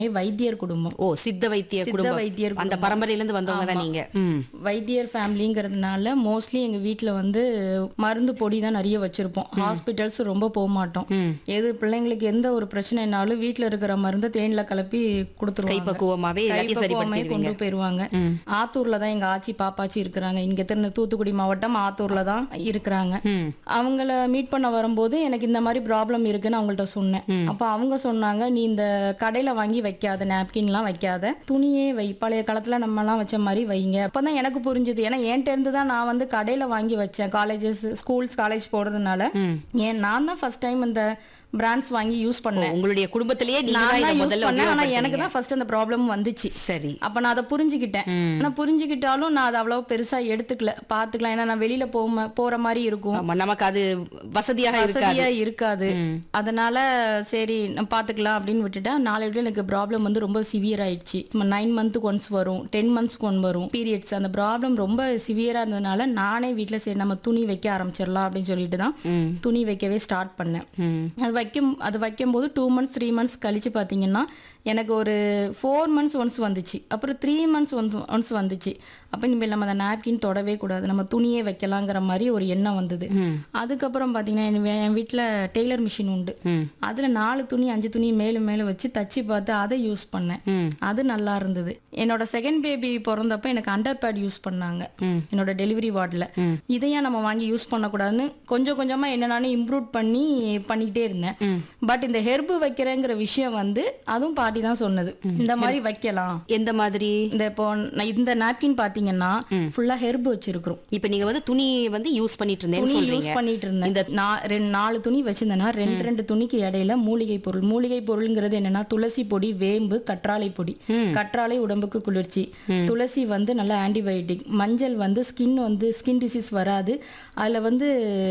வைத்தியர் குடும்பம் ஓ சித்த வைத்திய சித்த குடும்பம் வைத்தியர் அந்த குடும்பம். பரம்பரையில இருந்து வந்தவங்க தான் ஆமா. நீங்க ம் வைத்தியர் ஃபேமிலிங்கிறதுனால மோஸ்ட்லி எங்க வீட்ல வந்து மருந்து பொடி தான் நிறைய வச்சிருப்போம் ஹாஸ்பிட்டல்ஸ் ரொம்ப போக மாட்டோம் ம். எது பிள்ளைங்களுக்கு எந்த ஒரு பிரச்சனைனாலும் வீட்ல இருக்கிற மருந்தை தேன்ல கலப்பி கொடுத்துருவாங்க கைப்பக்குவமாவே எல்லாத்தையும் சரி கைப்பக்குவமே படுத்திடுவீங்க கொண்டு போயிருவாங்க ம். ஆத்தூர்ல தான் எங்க ஆச்சி பாப்பாச்சி இருக்கிறாங்க இங்க திரு தூத்துக்குடி மாவட்டம் ஆத்தூர்ல தான் இருக்கிறாங்க ம் அவங்கள மீட் பண்ண வரும்போது எனக்கு இந்த மாதிரி ப்ராப்ளம் இருக்குன்னு அவங்கள்ட்ட சொன்னேன் அப்ப அவங்க சொன்னாங்க நீ இந்த கடையில வாங்கி வைக்காத நாப்கின்லாம் வைக்காத துணியே வை பழைய காலத்துல நம்ம எல்லாம் வச்ச மாதிரி வைங்க அப்பதான் எனக்கு புரிஞ்சுது ஏன்னா என்கிட்ட இருந்து தான் நான் வந்து கடையில வாங்கி வச்சேன் காலேஜஸ் ஸ்கூல்ஸ் காலேஜ் போறதுனால ம். ஏன் நான் தான் ஃபர்ஸ்ட் டைம் இந்த பிராண்ட்ஸ் வாங்கி யூஸ் ஓ, பண்ணேன் உங்களுடைய குடும்பத்திலேயே நீங்க நான் தான் தான் இதை யூஸ் முதல்ல பண்ணேன் ஆனா எனக்கு உபயோகப்படுத்துறீங்க. தான் ஃபர்ஸ்ட் அந்த ப்ராப்ளம் வந்துச்சு சரி அப்ப நான் அதை புரிஞ்சுக்கிட்டேன் ம். ஆனா புரிஞ்சுக்கிட்டாலும் நான் அதை அவ்வளவு பெருசா எடுத்துக்கல பாத்துக்கலாம் ஏன்னா நான் வெளியில போக போற மாதிரி இருக்கும் ஆமா நமக்கு அது வசதியாக இருக்காது வசதியா இருக்காது ம். அதனால சரி நான் பாத்துக்கலாம் அப்படின்னு விட்டுட்டா நாளை விட எனக்கு ப்ராப்ளம் வந்து ரொம்ப சிவியர் ஆயிடுச்சு நைன் மந்த்துக்கு ஒன்ஸ் வரும் டென் மந்த்ஸ்க்கு ஒன் வரும் பீரியட்ஸ் அந்த ப்ராப்ளம் ரொம்ப சிவியரா இருந்ததுனால நானே வீட்ல சரி நம்ம துணி வைக்க ஆரம்பிச்சிடலாம் அப்படின்னு சொல்லிட்டு தான் ம் துணி வைக்கவே ஸ்டார்ட் பண்ணேன் ம் அது வைக்கும் அது வைக்கும்போது டூ மந்த்ஸ் த்ரீ மந்த்ஸ் கழிச்சு பார்த்தீங்கன்னா எனக்கு ஒரு ஃபோர் மந்த்ஸ் ஒன்ஸ் வந்துச்சு அப்புறம் த்ரீ மந்த்ஸ் ஒன்ஸ் ஒன்ஸ் வந்துச்சு அப்போ இனிமேல் நம்ம அந்த நாப்கின் தொடவே கூடாது நம்ம துணியே வைக்கலாங்கிற மாதிரி ஒரு எண்ணம் வந்தது ம். அதுக்கப்புறம் பார்த்தீங்கன்னா என் வே- என் வீட்டில் டெய்லர் மிஷின் உண்டு ம் அதில் நாலு துணி அஞ்சு துணி மேலும் மேலும் வச்சு தச்சு பார்த்து அதை யூஸ் பண்ணேன் ம் அது நல்லா இருந்தது என்னோட செகண்ட் பேபி பிறந்தப்ப எனக்கு அண்டர் பேட் யூஸ் பண்ணாங்க ம். என்னோட டெலிவரி வார்டில் ம். இதையும் நம்ம வாங்கி யூஸ் பண்ணக்கூடாதுன்னு கொஞ்சம் கொஞ்சமா என்ன நானே இம்ப்ரூவ் பண்ணி பண்ணிக்கிட்டே இருந்தேன் ம். பட் இந்த ஹெர்பு வைக்கிறேங்கிற விஷயம் வந்து அதுவும் பாட்டி தான் சொன்னது இந்த மாதிரி வைக்கலாம் எந்த மாதிரி இந்த இப்போ நான் இந்த நாப்கின் பாத்தீங்கன்னா ஃபுல்லா ஹெர்பு வச்சிருக்கிறோம் இப்ப நீங்க வந்து துணி வந்து யூஸ் பண்ணிட்டு இருந்தேன்னு துணி யூஸ் சொல்றீங்க பண்ணிட்டு இருந்தேன் இந்த நா- ரெண்டு நாலு துணி வச்சிருந்தேன்னா ரெண்டு ரெண்டு துணிக்கு இடையில மூலிகை பொருள் மூலிகை பொருள்ங்கிறது என்னன்னா துளசி பொடி வேம்பு கற்றாழை பொடி கற்றாழை உடம்புக்கு குளிர்ச்சி துளசி வந்து நல்லா ஆன்டிபயோட்டிக் மஞ்சள் வந்து ஸ்கின் வந்து ஸ்கின் டிசீஸ் வராது அதுல வந்து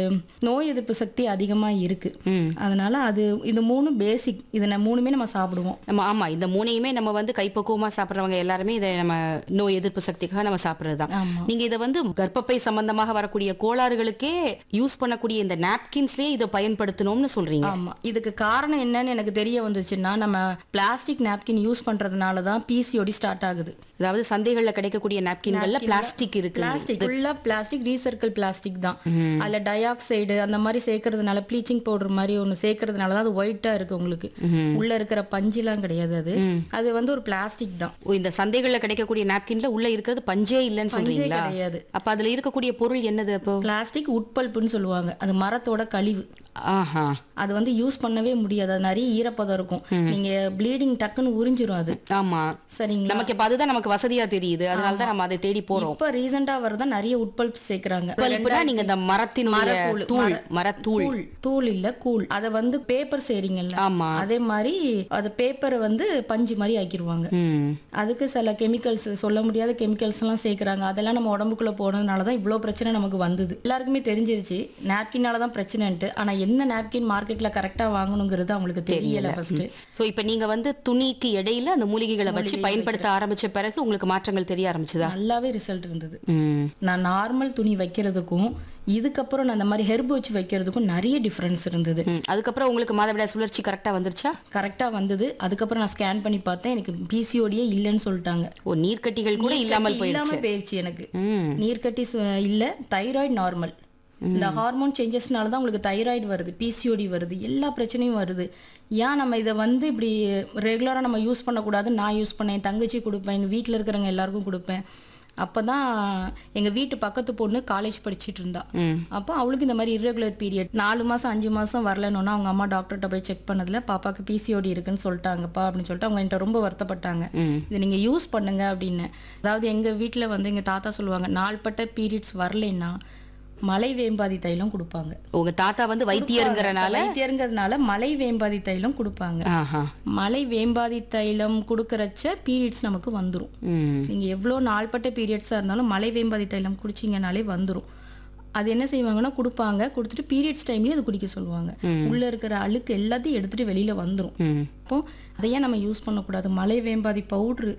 நோய் எதிர்ப்பு சக்தி அதிகமா இருக்கு ம். அதனால அது இது மூணு பேசிக் இதை நான் மூணுமே நம்ம சாப்பிடுவோம் நம்ம ஆமா இந்த மூணையுமே நம்ம வந்து கைப்பக்குவமா சாப்பிடுறவங்க எல்லாருமே இதை நம்ம நோய் எதிர்ப்பு சக்திக்காக நம்ம சாப்பிடுறதுதான் ஆமா. நீங்க இதை வந்து கர்ப்பப்பை சம்பந்தமாக வரக்கூடிய கோளாறுகளுக்கே யூஸ் பண்ணக்கூடிய இந்த நாப்கின்ஸ்லயே இதை பயன்படுத்தணும்னு சொல்றீங்க ஆமா இதுக்கு காரணம் என்னன்னு எனக்கு தெரிய வந்துச்சுன்னா நம்ம பிளாஸ்டிக் நாப்கின் யூஸ் பண்றதுனால தான் பிசிஓடி ஸ்டார்ட் ஆகுது அதாவது சந்தைகள்ல கிடைக்கக்கூடிய நாப்கின்கள்ல பிளாஸ்டிக் இருக்கு பிளாஸ்டிக் ஃபுல்லா பிளாஸ்டிக் ரீசர்க்கிள் பிளாஸ்டிக் தான் அதுல டயாக்சைடு அந்த மாதிரி சேர்க்கறதுனால ப்ளீச்சிங் பவுடர் மாதிரி ஒன்னு சேர்க்கறதுனால தான் அது ஒயிட்டா இருக்கு உங்களுக்கு உள்ள இருக்கிற பஞ்சுலாம் கிடையாது அது அது வந்து ஒரு பிளாஸ்டிக் தான் ஓ, இந்த சந்தைகள்ல கிடைக்கக்கூடிய நாப்கின்ல உள்ள இருக்கிறது பஞ்சே இல்லைன்னு பஞ்சே சொல்றீங்களா கிடையாது அப்ப அதுல இருக்கக்கூடிய பொருள் என்னது அப்போ பிளாஸ்டிக் உட்பல்ப்புன்னு சொல்லுவாங்க அது மரத்தோட கழிவு ஆஹா அது வந்து யூஸ் பண்ணவே முடியாது அது நிறைய ஈரப்பதம் இருக்கும் நீங்க ப்ளீடிங் டக்குன்னு உறிஞ்சிரும் அது ஆமா சரிங்களா நமக்கு இப்ப அதுதான் நமக்கு வசதியா தெரியுது அதனால தான் நம்ம அதை தேடி போறோம் இப்ப ரீசெண்டா வரதா நிறைய உட்பல்ப் சேர்க்கறாங்க இப்பதான் நீங்க இந்த மரத்தினுடைய மரக்கூழ், தூள் மர- மரத்தூள் கூழ் தூள் இல்ல கூழ் அத வந்து பேப்பர் செய்றீங்கல்ல ஆமா அதே மாதிரி அது பேப்பரை வந்து பஞ்சு மாதிரி ஆக்கிருவாங்க ம் அதுக்கு சில கெமிக்கல்ஸ் சொல்ல முடியாத கெமிக்கல்ஸ் எல்லாம் சேர்க்கறாங்க அதெல்லாம் நம்ம உடம்புக்குள்ள போனதுனால தான் இவ்வளோ பிரச்சனை நமக்கு வந்தது எல்லாருக்குமே தெரிஞ்சிருச்சு நாப்கினால தான் பிரச்சனைன்ட்டு ஆனா என்ன நாப்கின் மார்க்கெட்ல கரெக்டா வாங்கணுங்கிறது அவங்களுக்கு தெரியல ஃபர்ஸ்ட் சோ இப்ப நீங்க வந்து துணிக்கு இடையில அந்த மூலிகைகளை வச்சு பயன்படுத்த ஆரம்பிச்ச பிறகு உங்களுக்கு மாற்றங்கள் தெரிய ஆரம்பிச்சதா நல்லாவே ரிசல்ட் இருந்தது ம் நான் நார்மல் துணி வைக்கிறதுக்கும் இதுக்கப்புறம் நான் அந்த மாதிரி ஹெர்ப் வச்சு வைக்கிறதுக்கும் நிறைய டிஃபரன்ஸ் இருந்தது ம். அதுக்கப்புறம் உங்களுக்கு மாதவிடாய் சுழற்சி கரெக்டா வந்துருச்சா கரெக்டா வந்தது அதுக்கப்புறம் நான் ஸ்கேன் பண்ணி பார்த்தேன் எனக்கு பிசிஓடியே இல்லைன்னு சொல்லிட்டாங்க ஓ நீர்க்கட்டிகள் கூட இல்லாமல் நீர்க்கட்டி போயிடுச்சு இல்லாம போயிடுச்சு எனக்கு ம் நீர்க்கட்டி சு- இல்ல தைராய்டு நார்மல் இந்த ஹார்மோன் சேஞ்சஸ்னால தான் உங்களுக்கு தைராய்டு வருது பிசிஓடி வருது எல்லா பிரச்சனையும் வருது ஏன் நம்ம இதை வந்து இப்படி ரெகுலராக நம்ம யூஸ் பண்ணக்கூடாது நான் யூஸ் பண்ணேன் என் தங்கச்சி கொடுப்பேன் எங்கள் வீட்டில் இருக்கிறவங்க எல்லாருக்கும் கொடுப்பேன் அப்போ தான் எங்கள் வீட்டு பக்கத்து பொண்ணு காலேஜ் படிச்சிட்டு இருந்தா ம் அப்போ அவளுக்கு இந்த மாதிரி irregular பீரியட் நாலு மாதம் அஞ்சு மாதம் வரலன்னா அவங்க அம்மா டாக்டர்கிட்ட போய் செக் பண்ணதில் பாப்பாக்கு பிசிஓடி இருக்குன்னு சொல்லிட்டாங்கப்பா அப்படின்னு சொல்லிட்டு அவங்க என்கிட்ட ரொம்ப வருத்தப்பட்டாங்க ம் இதை நீங்கள் யூஸ் பண்ணுங்க அப்படின்னு அதாவது எங்கள் வீட்டில் வந்து எங்கள் தாத்தா சொல்லுவாங்க நாள்பட்ட பீரியட்ஸ் வரலைன்னா மலை வேம்பாதி தைலம் கொடுப்பாங்க உங்க தாத்தா வந்து வைத்தியருங்கிறனால வைத்தியருங்கிறதுனால மலை வேம்பாதி தைலம் கொடுப்பாங்க ஆஹா மலை வேம்பாதி தைலம் கொடுக்கறச்ச பீரியட்ஸ் நமக்கு வந்துடும் ம் நீங்கள் எவ்வளோ நாள்பட்ட பீரியட்ஸாக இருந்தாலும் மலை வேம்பாதி தைலம் குடிச்சிங்கனாலே வந்துடும் அது என்ன செய்வாங்கன்னா கொடுப்பாங்க கொடுத்துட்டு பீரியட்ஸ் டைம்லேயே அது குடிக்க சொல்லுவாங்க உள்ளே இருக்கிற அழுக்கு எல்லாத்தையும் எடுத்துட்டு வெளியில் வந்துடும் ம் அப்போ அதையே நம்ம யூஸ் பண்ணக்கூடாது மலை வேம்பாதி பவுட்ரு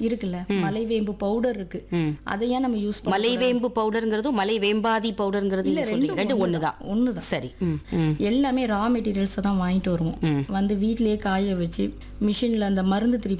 இருக்குல்ல மலைவேம்பு பவுடர் இருக்கு அதை ஏன் நம்ம யூஸ் பண்ண மலைவேம்பு பவுடர்ங்கிறதும் மலை வேம்பாதி பவுடர்ங்கிறது நீங்க சொல்றீங்க ரெண்டு ஒண்ணுதான் ஒண்ணுதான் சரி ம், ம். எல்லாமே ரா மெட்டீரியல்ஸை தான் வாங்கிட்டு வருவோம் வந்து வீட்டிலேயே காய வச்சு மிஷினில் அந்த மருந்து திருப்பி